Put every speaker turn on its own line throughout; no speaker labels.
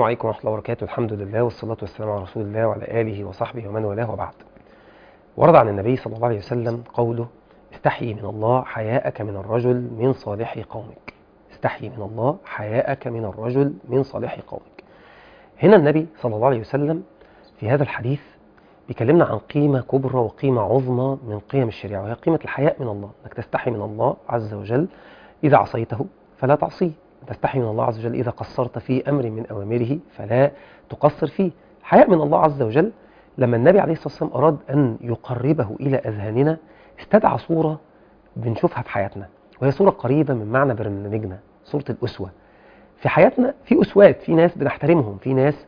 عليكم ورحمة الله وبركاته الحمد لله والصلاة والسلام على رسول الله وعلى آله وصحبه ومن والاه وبعد ورد عن النبي صلى الله عليه وسلم قوله استحيي من الله حياءك من الرجل من صالح قومك استحيي من الله حياءك من الرجل من صالح قومك هنا النبي صلى الله عليه وسلم في هذا الحديث بيكلمنا عن قيمة كبرى وقيمة عظمى من قيم الشريعة وهي قيمة الحياء من الله انك تستحي من الله عز وجل إذا عصيته فلا تعصيه تستحي من الله عز وجل إذا قصرت في أمر من أوامره فلا تقصر فيه الحياء من الله عز وجل لما النبي عليه الصلاة والسلام أراد أن يقربه إلى أذهاننا استدعى صورة بنشوفها في حياتنا وهي صورة قريبة من معنى برنامجنا صورة الأسوة في حياتنا في أسوات في ناس بنحترمهم في ناس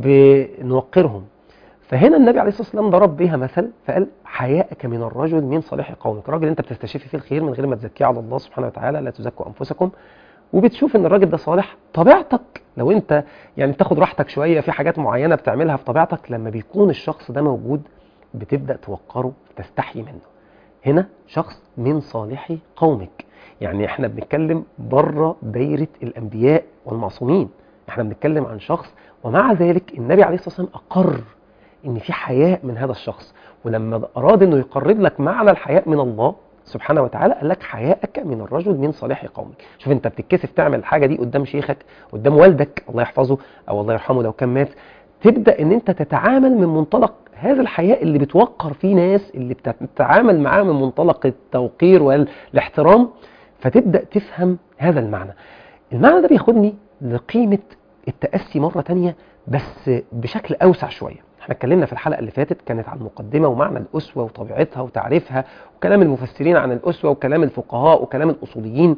بنوقرهم فهنا النبي عليه الصلاة والسلام ضرب بها مثل فقال حياءك من الرجل من صالح قومك الراجل انت بتستشفي فيه الخير من غير ما تزكيه على الله سبحانه وتعالى لا تزكوا أنفسكم وبتشوف ان الراجل ده صالح طبيعتك لو انت يعني بتاخد راحتك شويه في حاجات معينه بتعملها في طبيعتك لما بيكون الشخص ده موجود بتبدا توقره تستحي منه هنا شخص من صالح قومك يعني احنا بنتكلم بره دايره الانبياء والمعصومين احنا بنتكلم عن شخص ومع ذلك النبي عليه الصلاه والسلام اقر ان في حياء من هذا الشخص ولما اراد انه يقرب لك معنى الحياء من الله سبحانه وتعالى قال لك حياءك من الرجل من صالح قومك شوف انت بتتكسف تعمل الحاجه دي قدام شيخك قدام والدك الله يحفظه او الله يرحمه لو كان مات تبدا ان انت تتعامل من منطلق هذا الحياء اللي بتوقر فيه ناس اللي بتتعامل معاه من منطلق التوقير والاحترام فتبدا تفهم هذا المعنى المعنى ده بياخدني لقيمه التاسي مره تانية بس بشكل اوسع شويه احنا اتكلمنا في الحلقه اللي فاتت كانت عن المقدمه ومعنى الاسوه وطبيعتها وتعريفها وكلام المفسرين عن الاسوه وكلام الفقهاء وكلام الاصوليين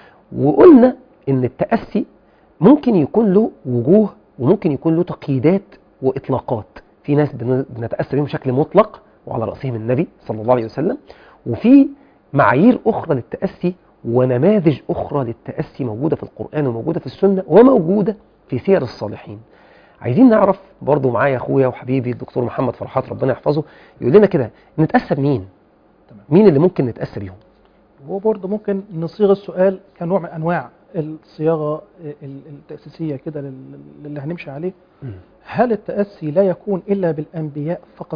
وقلنا ان التاسي ممكن يكون له وجوه وممكن يكون له تقييدات واطلاقات في ناس بنتاسى بهم بشكل مطلق وعلى راسهم النبي صلى الله عليه وسلم وفي معايير اخرى للتاسي ونماذج اخرى للتاسي موجوده في القران وموجوده في السنه وموجوده في سير الصالحين عايزين نعرف برضو معايا اخويا وحبيبي الدكتور محمد فرحات ربنا يحفظه يقول لنا كده نتاسى بمين
تمام.
مين اللي ممكن نتاسى بيهم
هو برضه ممكن نصيغ السؤال كنوع من انواع الصياغه التاسيسيه كده اللي هنمشي عليه هل التاسي لا يكون الا بالانبياء فقط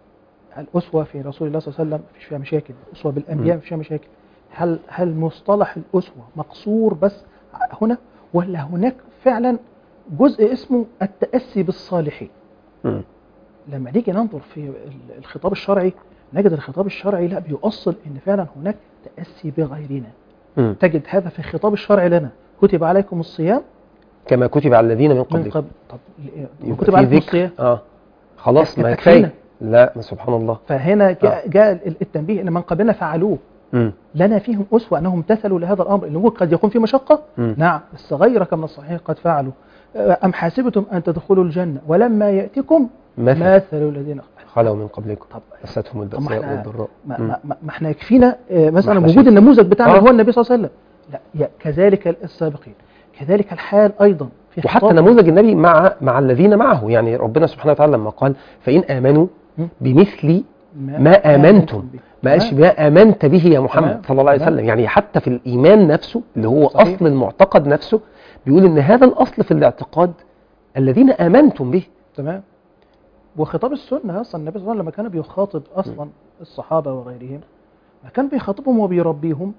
الاسوه في رسول الله صلى الله عليه وسلم مفيش فيها مشاكل الاسوه بالانبياء مفيش فيها مشاكل هل هل مصطلح الاسوه مقصور بس هنا ولا هناك فعلا جزء اسمه التأسي بالصالحين
م.
لما نيجي ننظر في الخطاب الشرعي نجد الخطاب الشرعي لا بيؤصل ان فعلا هناك تأسي بغيرنا
م.
تجد هذا في الخطاب الشرعي لنا كتب عليكم الصيام
كما كتب على الذين من
من
قبلكم
قبل طب
يبقى
كتب
في
عليكم
ذكر.
الصيام
اه خلاص ما
يكفينا.
كفايه لا ما سبحان الله
فهنا جاء, جاء التنبيه ان من قبلنا فعلوه
م.
لنا فيهم أسوة أنهم امتثلوا لهذا الأمر اللي هو قد يكون في مشقة
م.
نعم بس غيرك من الصحيح قد فعلوا أم حسبتم أن تدخلوا الجنة ولما يأتكم
مثل
مثل الذين
خلوا من قبلكم
طب
مستهم
طب ما
البأساء
احنا
والضراء
ما,
م.
ما, ما ما احنا يكفينا آه، مثلا
ما احنا
وجود
شايفين.
النموذج بتاعنا
آه.
هو النبي صلى الله عليه وسلم لا يا- كذلك السابقين كذلك الحال أيضا في
وحتى
خطاب-
نموذج النبي مع مع الذين معه يعني ربنا سبحانه وتعالى لما قال فإن آمنوا
م.
بمثل ما آمنتم
به.
ما قالش
تمام.
ما آمنت به يا محمد
تمام.
صلى الله عليه
تمام.
وسلم يعني حتى في الإيمان نفسه اللي هو
صحيح.
أصل المعتقد نفسه بيقول إن هذا الأصل في الاعتقاد الذين آمنتم به
تمام وخطاب السنة أصلا النبي صلى الله عليه وسلم لما كان بيخاطب أصلا الصحابة وغيرهم ما كان بيخاطبهم وبيربيهم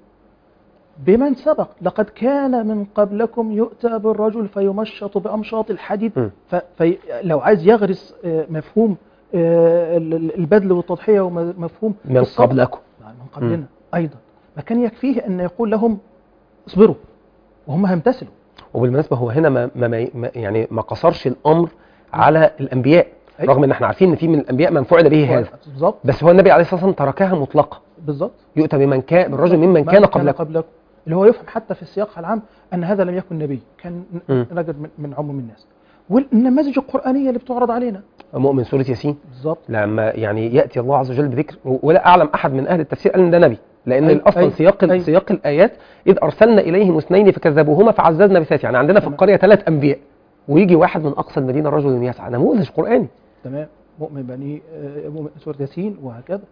بمن سبق لقد كان من قبلكم يؤتى بالرجل فيمشط بأمشاط الحديد
م.
ف- فلو عايز يغرس آه، مفهوم آه، ال- ال- البذل والتضحية ومفهوم
من
الصبر
قبلكم
من قبلنا أيضا ما كان يكفيه أن يقول لهم اصبروا وهم هيمتثلوا
وبالمناسبة هو هنا ما ما ما- يعني ما قصرش الأمر على الأنبياء
أيوة.
رغم إن احنا عارفين إن في من الأنبياء من فعل به هذا
بالظبط
بس هو النبي عليه الصلاة والسلام تركها مطلقة
بالظبط
يؤتى بمن كان بالرجل ممن
ما
كان قبلكم
قبلكم اللي هو يفهم حتى في السياق العام ان هذا لم يكن نبي كان
م.
رجل من, من عموم الناس والنماذج القرانيه اللي بتعرض علينا
مؤمن سورة ياسين
بالظبط
لما يعني ياتي الله عز وجل بذكر ولا اعلم احد من اهل التفسير قال ان ده نبي لان
أي-
اصلا
أي-
سياق
أي.
سياق الايات اذ ارسلنا اليهم اثنين فكذبوهما فعززنا بثالث يعني عندنا في
تمام.
القريه ثلاث انبياء ويجي واحد من اقصى المدينه رجل يسعى نموذج قراني
تمام مؤمن بني آه، مؤمن سوره ياسين وهكذا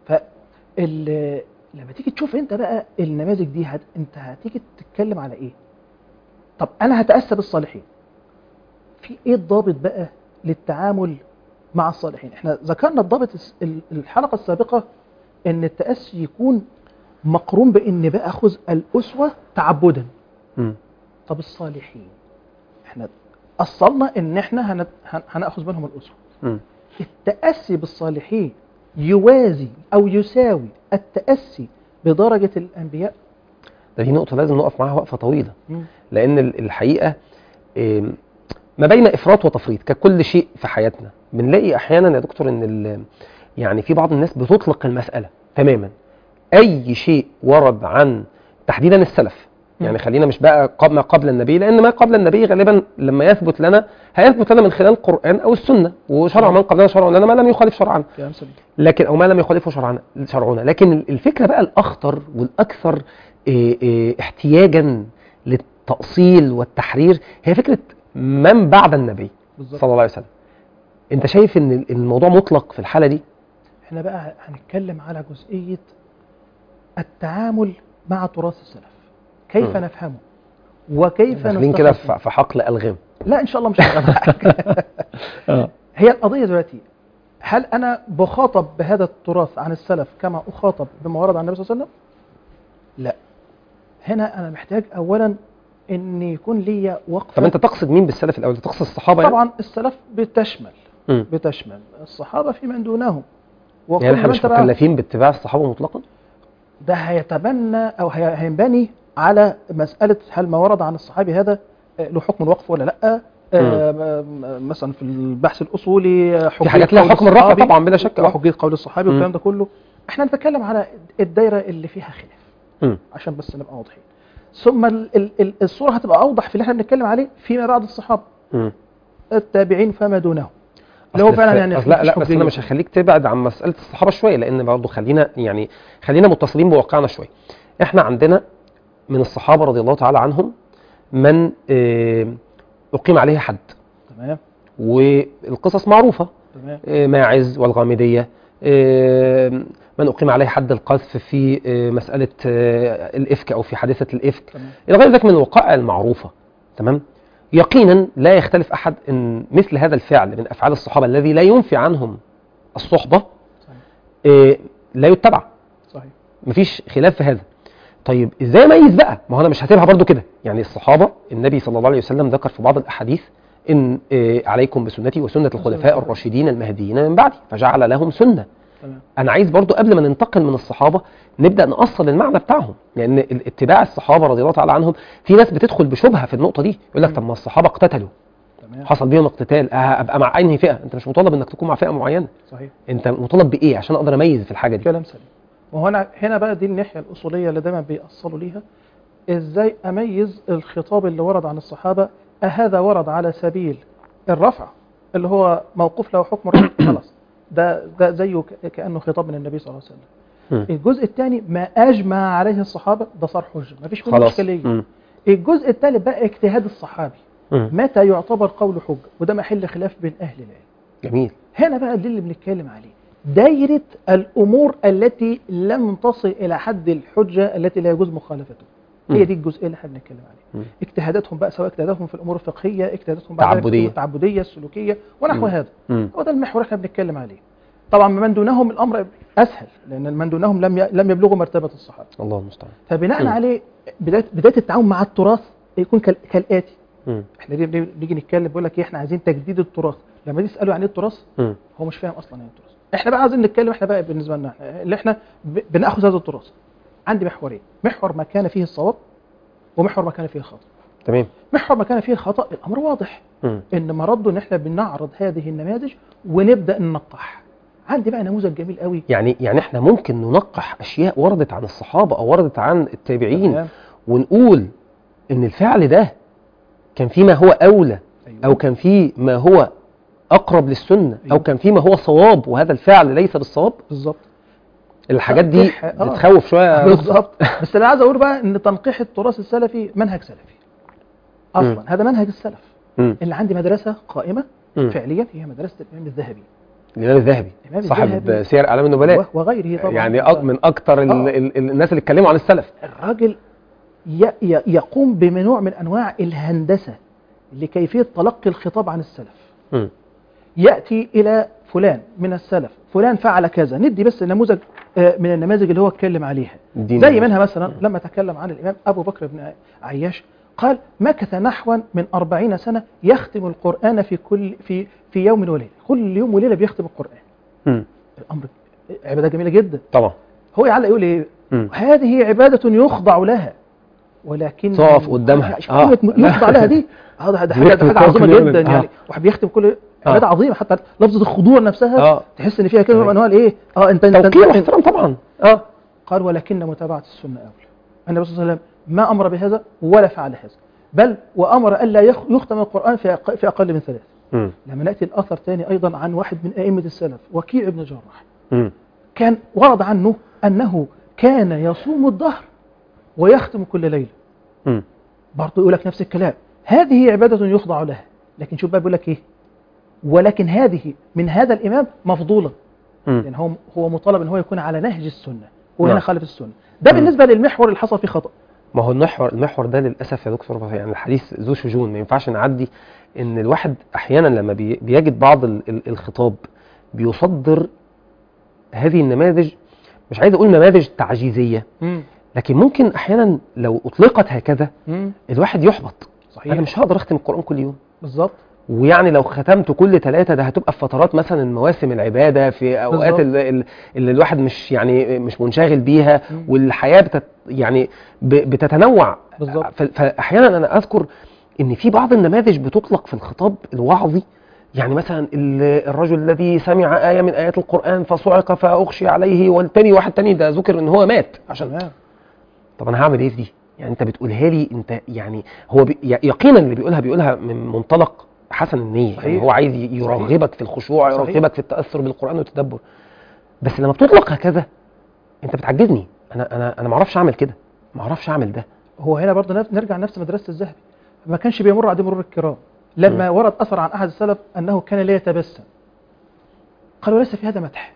فال لما تيجي تشوف انت بقى النماذج دي هت... انت هتيجي تتكلم على ايه طب انا هتاسى بالصالحين في ايه الضابط بقى للتعامل مع الصالحين احنا ذكرنا الضابط الس- ال- الحلقه السابقه ان التاسي يكون مقرون بان باخذ الاسوه تعبدا
مم.
طب الصالحين احنا اصلنا ان احنا هن- هن- هناخذ منهم الاسوه
مم.
التاسي بالصالحين يوازي او يساوي التاسي بدرجه الانبياء
ده دي نقطة لازم نقف معاها وقفة طويلة
مم.
لأن ال- الحقيقة آم، ما بين إفراط وتفريط ككل شيء في حياتنا بنلاقي أحيانا يا دكتور إن ال- يعني في بعض الناس بتطلق المسألة تماما أي شيء ورد عن تحديدا السلف يعني
مم.
خلينا مش بقى قب- ما قبل النبي لأن ما قبل النبي غالبا لما يثبت لنا هيثبت لنا من خلال القرآن أو السنة وشرع من قبلنا شرع لنا ما لم يخالف شرعنا
يا أمثل
لكن او ما لم يخالفه شرعنا شرعنا لكن الفكره بقى الاخطر والاكثر إيه، إيه، احتياجا للتاصيل والتحرير هي فكره من بعد النبي
بالظبط
صلى الله عليه وسلم انت شايف ان الموضوع مطلق في الحاله دي
احنا بقى هنتكلم على جزئية التعامل مع تراث السلف كيف
مم.
نفهمه وكيف
داخلين كده
نستخلصه.
في في حقل الغام
لا ان شاء الله مش هنفهمك هي القضية دلوقتي هل انا بخاطب بهذا التراث عن السلف كما اخاطب بما ورد عن النبي صلى الله عليه وسلم لا هنا انا محتاج اولا ان يكون لي وقفة
طب انت تقصد مين بالسلف الاول تقصد الصحابه يعني؟
طبعا السلف بتشمل
مم.
بتشمل الصحابة في من دونهم وكل
يعني احنا
من
مش
تبعهم.
مكلفين باتباع الصحابه مطلقا
ده هيتبنى او هي- هينبني على مساله هل ما ورد عن الصحابي هذا آه، له حكم الوقف ولا لا آه، م- مثلا في البحث الاصولي آه،
في
حجية
حاجات لها
قول
حكم الرفع
الصحابي
طبعا بلا شك آه.
وحجيه قول الصحابي
مم.
والكلام ده كله احنا نتكلم على الدايره اللي فيها خلاف
مم.
عشان بس نبقى واضحين ثم ال- ال- ال- الصوره هتبقى اوضح في اللي احنا بنتكلم عليه فيما بعد الصحابه
مم.
التابعين فما دونهم اللي هو
أصل
فعلا
الس-
يعني
أصل لا
مفيش
لا بس انا
حجية.
مش هخليك تبعد عن مساله الصحابه شويه لان برضه خلينا يعني خلينا متصلين بواقعنا شويه احنا عندنا من الصحابه رضي الله تعالى عنهم من آه، اقيم عليه حد
تمام
والقصص معروفه
تمام
آه، ماعز والغامديه آه، من اقيم عليه حد القذف في آه، مساله آه، الافك او في حادثه الافك
تمام
الى غير ذلك من الوقائع المعروفه تمام يقينا لا يختلف احد ان مثل هذا الفعل من افعال الصحابه الذي لا ينفي عنهم الصحبه
صحيح
إيه لا يتبع
صحيح
مفيش خلاف في هذا طيب ازاي اميز بقى ما هو انا مش هسيبها برضو كده يعني الصحابه النبي صلى الله عليه وسلم ذكر في بعض الاحاديث ان إيه عليكم بسنتي وسنه الخلفاء الراشدين المهديين من بعدي فجعل لهم سنه
تمام
انا عايز برضو قبل ما ننتقل من الصحابه نبدا نأصل المعنى بتاعهم لان ال- اتباع الصحابه رضي الله تعالى عنهم في ناس بتدخل بشبهه في النقطه دي يقول لك
مم.
طب ما الصحابه اقتتلوا
تمام
حصل بيهم اقتتال آه، ابقى مع انهي فئه انت مش مطالب انك تكون مع فئه معينه
صحيح
انت مطالب بايه عشان اقدر اميز في الحاجه دي
كلام سليم وهو انا هنا بقى دي الناحيه الاصوليه اللي دايما بيأصلوا ليها ازاي اميز الخطاب اللي ورد عن الصحابه أهذا ورد على سبيل الرفع اللي هو موقوف له حكم الرفع خلاص ده ده زيه ك- كانه خطاب من النبي صلى الله عليه وسلم
مم.
الجزء الثاني ما اجمع عليه الصحابه ده صار حجه ما فيش منه
خلاص
اشكاليه
مم.
الجزء الثالث بقى اجتهاد الصحابي
مم.
متى يعتبر قول حجه وده محل خلاف بين اهل العلم
جميل
هنا بقى دي اللي بنتكلم عليه دايرة الأمور التي لم تصل إلى حد الحجة التي لا يجوز مخالفته هي
مم.
دي الجزئية اللي احنا بنتكلم عليها
مم.
اجتهاداتهم بقى سواء اجتهاداتهم في الأمور الفقهية اجتهاداتهم بعد ذلك في
تعبدية.
الأمور التعبدية السلوكية ونحو
مم.
هذا
مم.
هو ده المحور اللي احنا بنتكلم عليه طبعا من دونهم الأمر أسهل لأن من دونهم لم ي... لم يبلغوا مرتبة الصحابة
الله المستعان
فبناء
مم.
عليه بداية بداية التعاون مع التراث يكون كال... كالآتي
مم.
احنا ليه بنيجي نيجي نتكلم بيقول لك ايه احنا عايزين تجديد التراث لما تيجي تساله يعني ايه التراث
مم.
هو مش فاهم اصلا يعني ايه التراث احنا بقى عايزين نتكلم احنا بقى بالنسبه لنا احنا اللي احنا ب- بناخذ هذا التراث عندي محورين محور ما كان فيه الصواب ومحور ما كان فيه الخطا
تمام
محور ما كان فيه الخطا الامر واضح
مم.
ان مرده ان احنا بنعرض هذه النماذج ونبدا ننقح عندي بقى نموذج جميل قوي
يعني يعني احنا ممكن ننقح اشياء وردت عن الصحابه او وردت عن التابعين
تمام؟
ونقول ان الفعل ده كان فيه ما هو اولى
أيوة.
او كان فيه ما هو اقرب للسنه
أيوة.
او كان فيه ما هو صواب وهذا الفعل ليس بالصواب
بالظبط
الحاجات دي
تنقيح، آه.
بتخوف شويه
بالظبط بس اللي عايز اقول بقى ان تنقيح التراث السلفي منهج سلفي اصلا
مم.
هذا منهج السلف
مم.
اللي عندي مدرسه قائمه
مم.
فعليا هي مدرسه الامام الذهبي
الامام الذهبي
الإمام
صاحب
الذهبي.
سير اعلام النبلاء
و- وغيره طبعا
يعني أك- من اكتر ال-
آه.
ال- ال- الناس اللي اتكلموا عن السلف
الراجل ي- ي- يقوم بنوع من انواع الهندسه لكيفيه تلقي الخطاب عن السلف
مم.
ياتي الى فلان من السلف فلان فعل كذا ندي بس نموذج آه، من النماذج اللي هو اتكلم عليها
اديني
زي
نموذج.
منها مثلا لما تكلم عن الامام ابو بكر بن عياش قال مكث نحوا من أربعين سنة يختم القرآن في كل في في يوم وليلة كل يوم وليلة بيختم القرآن
مم.
الأمر عبادة جميلة جدا
طبعا
هو يعلق يقول ايه
مم.
هذه عبادة يخضع لها ولكن
تقف قدامها.
كلمة
آه.
يخضع لها دي اه ده ده حاجة,
بيختم
ده حاجة
القرآن
عظيمة
كل يوم.
جدا
آه.
يعني واحد بيختم كل عبادة
آه.
عظيمة حتى لفظة الخضوع نفسها
اه
تحس ان فيها كده نوع من انواع الايه اه انت انت
توقير
انت-
واحترام طبعا
اه قال ولكن متابعة السنة أولى النبي صلى الله عليه وسلم ما أمر بهذا ولا فعل هذا بل وأمر ألا يخ- يختم القرآن في أق- في أقل من ثلاث
مم.
لما نأتي الأثر ثاني أيضا عن واحد من أئمة السلف وكيع بن جراح
مم.
كان ورد عنه أنه كان يصوم الظهر ويختم كل ليلة
مم.
برضه يقول لك نفس الكلام هذه عبادة يخضع لها لكن شوف بقى بيقول لك إيه ولكن هذه من هذا الإمام مفضولة
مم.
لان هو هو مطالب ان هو يكون على نهج السنه هو
نعم.
هنا خالف السنه ده
مم.
بالنسبه للمحور اللي حصل فيه خطا
ما هو المحور المحور ده للاسف يا دكتور يعني الحديث ذو شجون ما ينفعش نعدي ان الواحد احيانا لما بي- بيجد بعض ال- ال- الخطاب بيصدر هذه النماذج مش عايز اقول نماذج تعجيزيه لكن ممكن احيانا لو اطلقت هكذا الواحد يحبط
صحيح
انا مش هقدر اختم القران كل يوم
بالظبط
ويعني لو ختمت كل ثلاثة ده هتبقى في فترات مثلا مواسم العبادة في أوقات
بالظبط.
اللي, اللي الواحد مش يعني مش منشغل بيها
مم.
والحياة بتت يعني ب- بتتنوع
بالظبط.
ف- فأحيانا أنا أذكر إن في بعض النماذج بتطلق في الخطاب الوعظي يعني مثلا ال- الرجل الذي سمع آية من آيات القرآن فصعق فأغشي عليه والتاني واحد تاني ده ذكر إن هو مات عشان
تمام
طب انا هعمل ايه في دي يعني انت بتقولها لي انت يعني هو بي ي- يقينا اللي بيقولها بيقولها من منطلق حسن النيه يعني
صحيح.
هو عايز ي- يرغبك في الخشوع
صحيح.
يرغبك في التاثر بالقران والتدبر بس لما بتطلق هكذا انت بتعجزني انا انا انا ما اعرفش اعمل كده ما اعرفش اعمل ده
هو هنا برضه نف- نرجع لنفس مدرسه الذهبي ما كانش بيمر عليه مرور الكرام لما ورد اثر عن احد السلف انه كان لا يتبسم قالوا ليس في هذا مدح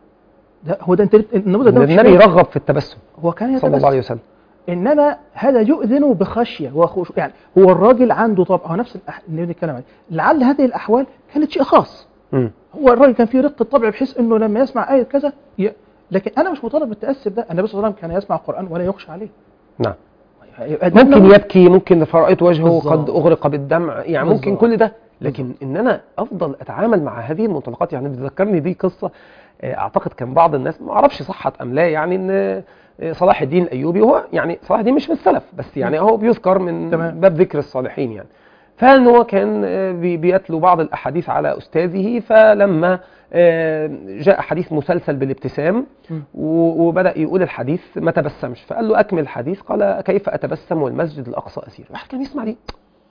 ده هو ده انت النموذج ده مش
النبي
فيه.
يرغب في التبسم
هو كان
صلى الله
يتبسم
عليه وسلم
انما هذا يؤذن بخشيه وخشوع يعني هو الراجل عنده طبع هو نفس الأح... اللي بنتكلم عليه لعل هذه الاحوال كانت شيء خاص
مم.
هو الراجل كان فيه رق الطبع بحيث انه لما يسمع ايه كذا ي... لكن انا مش مطالب بالتاسف ده النبي صلى الله عليه وسلم كان يسمع القران ولا يخشى عليه
نعم
ده
ممكن
نموذج.
يبكي ممكن فرأيت وجهه
بالظبط.
قد أغرق بالدمع يعني ممكن
بالظبط.
كل ده لكن إن أنا أفضل أتعامل مع هذه المنطلقات يعني بتذكرني دي قصة آه، أعتقد كان بعض الناس ما أعرفش صحت أم لا يعني إن آه، صلاح الدين الأيوبي هو يعني صلاح الدين مش من السلف بس يعني هو بيذكر من
تمام.
باب ذكر الصالحين يعني فان هو كان آه، بي- بيتلو بعض الاحاديث على استاذه فلما آه، جاء حديث مسلسل بالابتسام
مم.
و- وبدا يقول الحديث ما تبسمش فقال له اكمل الحديث قال كيف اتبسم والمسجد الاقصى اسير واحد كان يسمع دي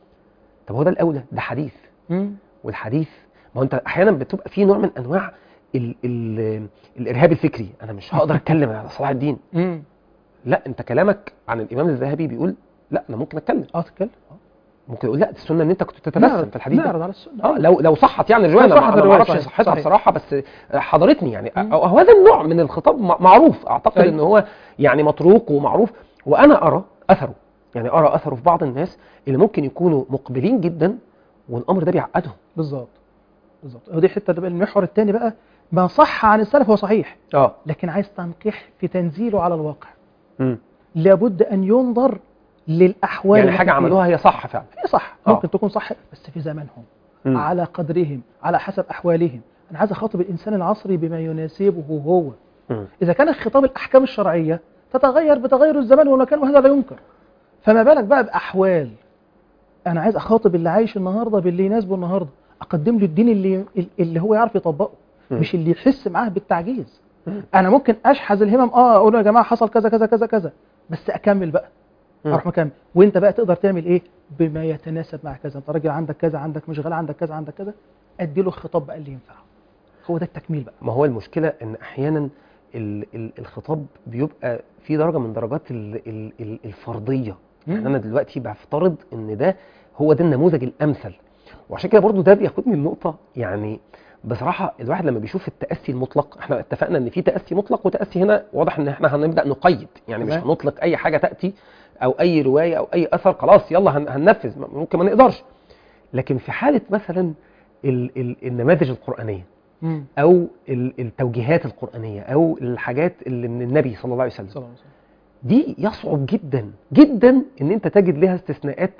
طب هو ده الاولى ده حديث
مم.
والحديث ما هو انت احيانا بتبقى في نوع من انواع ال ال الارهاب الفكري انا مش هقدر اتكلم على صلاح الدين
مم.
لا انت كلامك عن الامام الذهبي بيقول لا انا ممكن اتكلم
اه تتكلم
ممكن اقول لا السنه ان انت كنت تتبسم في الحديث ده
نعرض على السنه
اه لو لو صحت يعني الروايه
لو
انا
صحت
ما- أنا ما
الرواية،
اعرفش
صحيح،
صحتها
صحيح.
بصراحه بس حضرتني يعني
مم.
أو هذا النوع من الخطاب م- معروف اعتقد
أيوة.
ان هو يعني مطروق ومعروف وانا ارى اثره يعني ارى اثره في بعض الناس اللي ممكن يكونوا مقبلين جدا والامر ده بيعقدهم
بالظبط بالظبط ودي حته ده بقى المحور الثاني بقى ما صح عن السلف هو صحيح
اه
لكن عايز تنقيح في تنزيله على الواقع
مم.
لابد ان ينظر للاحوال
يعني
اللي
حاجه
إحنا فيها.
عملوها هي صح فعلا
هي صح
آه.
ممكن تكون صح بس في زمانهم
مم.
على قدرهم على حسب احوالهم انا عايز اخاطب الانسان العصري بما يناسبه هو
مم.
اذا كان خطاب الاحكام الشرعيه تتغير بتغير الزمان والمكان وهذا لا ينكر فما بالك بقى باحوال انا عايز اخاطب اللي عايش النهارده باللي يناسبه النهارده اقدم له الدين اللي اللي هو يعرف يطبقه
مم.
مش اللي يحس معاه بالتعجيز
مم.
انا ممكن اشحذ الهمم اه اقول يا جماعه حصل كذا كذا كذا كذا بس اكمل بقى
مم.
اروح مكمل وانت بقى تقدر تعمل ايه بما يتناسب مع كذا انت راجل عندك كذا عندك مشغله عندك كذا عندك كذا ادي له الخطاب بقى اللي ينفعه هو ده التكميل بقى
ما هو المشكله ان احيانا ال ال الخطاب بيبقى في درجه من درجات ال ال ال الفرضيه يعني
مم.
انا دلوقتي بفترض ان ده هو ده النموذج الامثل وعشان كده برضو ده بياخدني النقطه يعني بصراحه الواحد لما بيشوف التاسي المطلق احنا اتفقنا ان في تاسي مطلق وتاسي هنا واضح ان احنا هنبدا نقيد يعني مش
تمام.
هنطلق اي حاجه تاتي او اي روايه او اي اثر خلاص يلا هن- هننفذ ممكن ما نقدرش لكن في حاله مثلا ال ال النماذج القرانيه
مم.
او ال التوجيهات القرانيه او الحاجات اللي من النبي صلى الله عليه وسلم
صلى الله عليه وسلم.
دي يصعب جدا جدا ان انت تجد لها استثناءات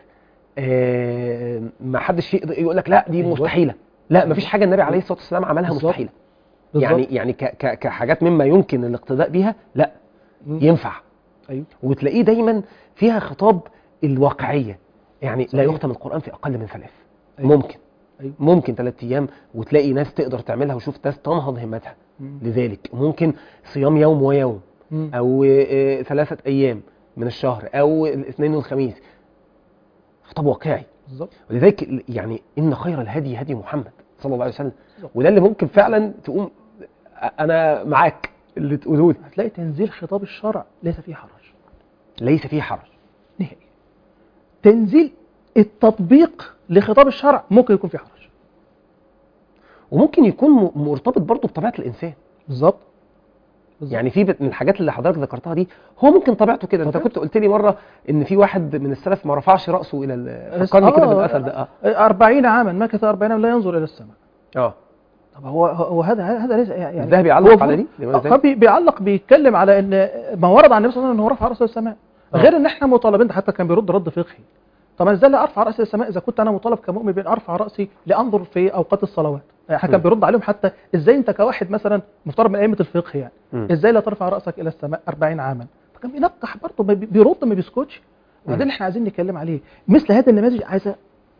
آه، ما حدش يقدر يقول لك لا دي
أيوة.
مستحيله لا ما فيش حاجه النبي عليه الصلاه والسلام عملها
بالظبط.
مستحيله
بالظبط.
يعني يعني ك ك كحاجات مما يمكن الاقتداء بيها لا
مم.
ينفع
ايوه
وتلاقيه دايما فيها خطاب الواقعيه يعني لا
صحيح.
يختم القران في اقل من ثلاث
أيوة.
ممكن
أيوة.
ممكن ثلاث ايام وتلاقي ناس تقدر تعملها وشوف ناس تنهض همتها
مم.
لذلك ممكن صيام يوم ويوم
مم.
او آه، ثلاثه ايام من الشهر او الاثنين والخميس خطاب واقعي
بالظبط
ولذلك يعني ان خير الهدي هدي محمد صلى الله عليه وسلم
بالظبط.
وده اللي ممكن فعلا تقوم انا معاك اللي تقوله لي
هتلاقي تنزيل خطاب الشرع ليس فيه حرج
ليس فيه حرج
نهائي تنزيل التطبيق لخطاب الشرع ممكن يكون فيه حرج
وممكن يكون م- مرتبط برضه بطبيعه الانسان
بالظبط بالظبط.
يعني في بت- من الحاجات اللي حضرتك ذكرتها دي هو ممكن طبيعته كده انت
طبيعته.
كنت قلت لي مره ان في واحد من السلف ما رفعش راسه الى ال- فكرني كده
آه،
بالاثر ده اه
أربعين عاما مكث أربعين عاما لا ينظر إلى السماء
اه
طب هو هو هذا هذا ليس يعني
الذهبي
هو
علق على دي الإمام
آه،
الذهبي.
بي- بيعلق بيتكلم على ان ما ورد عن النبي صلى الله عليه وسلم انه رفع راسه للسماء
آه.
غير ان احنا مطالبين ده حتى كان بيرد رد فقهي طب انا ازاي لا ارفع راسي للسماء اذا كنت انا مطالب كمؤمن بان ارفع راسي لانظر في اوقات الصلوات يعني كان
م.
بيرد عليهم حتى ازاي انت كواحد مثلا مفترض من ائمه الفقه يعني
مم.
ازاي لا ترفع راسك الى السماء 40 عاما فكان بينقح برضه ما بي- بيرد ما بيسكتش وده
مم.
اللي احنا عايزين نتكلم عليه مثل هذه النماذج عايزه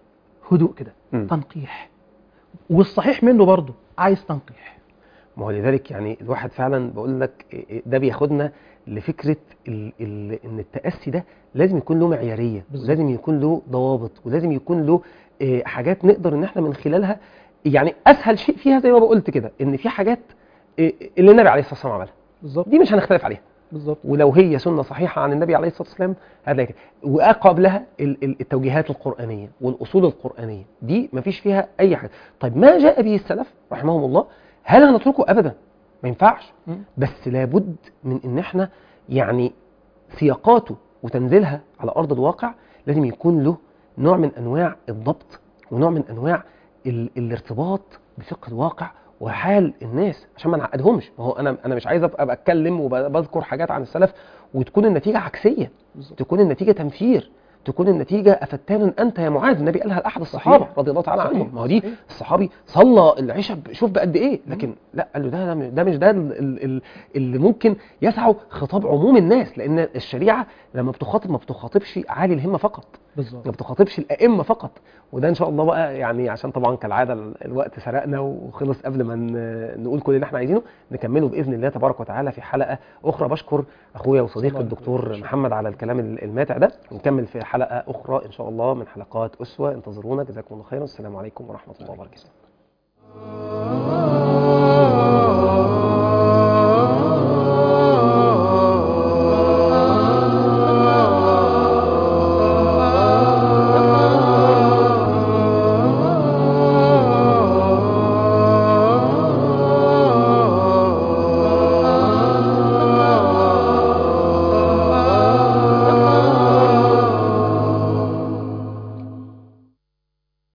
هدوء كده
مم.
تنقيح والصحيح منه برضه عايز تنقيح
ما هو لذلك يعني الواحد فعلا بقول لك إيه- إيه ده بياخدنا لفكره ال ال ان التاسي ده لازم يكون له معياريه
بالظبط.
ولازم يكون له ضوابط ولازم يكون له إيه حاجات نقدر ان احنا من خلالها يعني اسهل شيء فيها زي ما قلت كده ان في حاجات إيه اللي النبي عليه الصلاه والسلام عملها
بالظبط
دي مش هنختلف عليها
بالظبط
ولو هي سنه صحيحه عن النبي عليه الصلاه والسلام هذا كده وقبلها ال- ال- التوجيهات القرانيه والاصول القرانيه دي مفيش فيها اي حاجه طيب ما جاء به السلف رحمهم الله هل هنتركه ابدا ما ينفعش
مم.
بس لابد من ان احنا يعني سياقاته وتنزيلها على ارض الواقع لازم يكون له نوع من انواع الضبط ونوع من انواع ال الارتباط بفقه الواقع وحال الناس عشان ما نعقدهمش ما هو انا انا مش عايز ابقى بتكلم وبذكر حاجات عن السلف وتكون النتيجه عكسيه
بالظبط
تكون النتيجه تنفير تكون النتيجه افتان انت يا معاذ النبي قالها لاحد الصحابه
صحيح.
رضي الله تعالى
صحيح.
عنهم ما هو دي
صحيح.
الصحابي صلى العشاء ب- شوف بقد ايه لكن لا قال له ده ده مش ده ال- ال- ال- اللي ممكن يسعه خطاب عموم الناس لان الشريعه لما بتخاطب ما بتخاطبش عالي الهمه فقط
بالظبط
ما بتخاطبش الائمه فقط وده ان شاء الله بقى يعني عشان طبعا كالعاده ال- الوقت سرقنا وخلص قبل ما ن- نقول كل اللي احنا عايزينه نكمله باذن الله تبارك وتعالى في حلقه اخرى بشكر اخويا وصديقي
الله
الدكتور
يخليك.
محمد على الكلام ال- الماتع ده ونكمل في حلقه اخرى ان شاء الله من حلقات اسوه انتظرونا جزاكم الله خيرا السلام عليكم ورحمه الله وبركاته